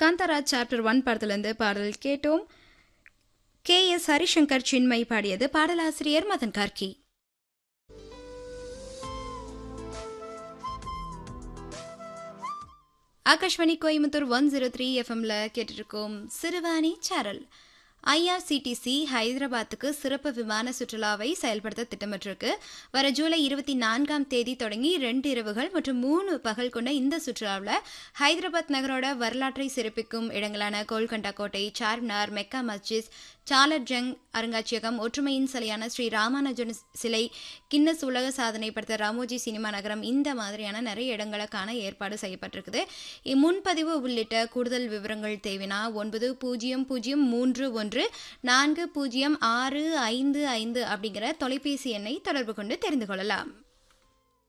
காந்தாராஜ் chapter one படத்துலேருந்து பாடல் கேட்டோம் கே எஸ் ஹரிசங்கர் சின்மை பாடியது பாடலாசிரியர் Madan Karky Akashvani Coimbatore one zero three எஃப்எம்ல கேட்டுருக்கோம் சிறுவாணி சேரல் ஐஆர்சிடிசி ஹைதராபாத்துக்கு சிறப்பு விமான சுற்றுலாவை செயல்படுத்த திட்டமிட்டிருக்கு வர ஜூலை இருபத்தி நான்காம் தேதி தொடங்கி ரெண்டு இரவுகள் மற்றும் மூணு பகல் கொண்ட இந்த சுற்றுலாவில் ஹைதராபாத் நகரோட வரலாற்றை சிறப்பிக்கும் இடங்களான கோல்கண்டா கோட்டை சார்மினார் மெக்கா மஸ்ஜித் சாலர் ஜங் அருங்காட்சியகம் ஒற்றுமையின் சிலையான ஸ்ரீ ராமானுஜன் சிலை கின்னஸ் உலக சாதனை படுத்த ராமோஜி சினிமா நகரம் இந்த மாதிரியான நிறைய இடங்களுக்கான ஏற்பாடு செய்யப்பட்டிருக்குது முன்பதிவு உள்ளிட்ட கூடுதல் விவரங்கள் தேவைனா ஒன்பது பூஜ்ஜியம் பூஜ்ஜியம் மூன்று ஒன்று நான்கு பூஜ்ஜியம் ஆறு ஐந்து ஐந்து அப்படிங்கிற தொலைபேசி எண்ணை தொடர்பு கொண்டு தெரிந்து கொள்ளலாம்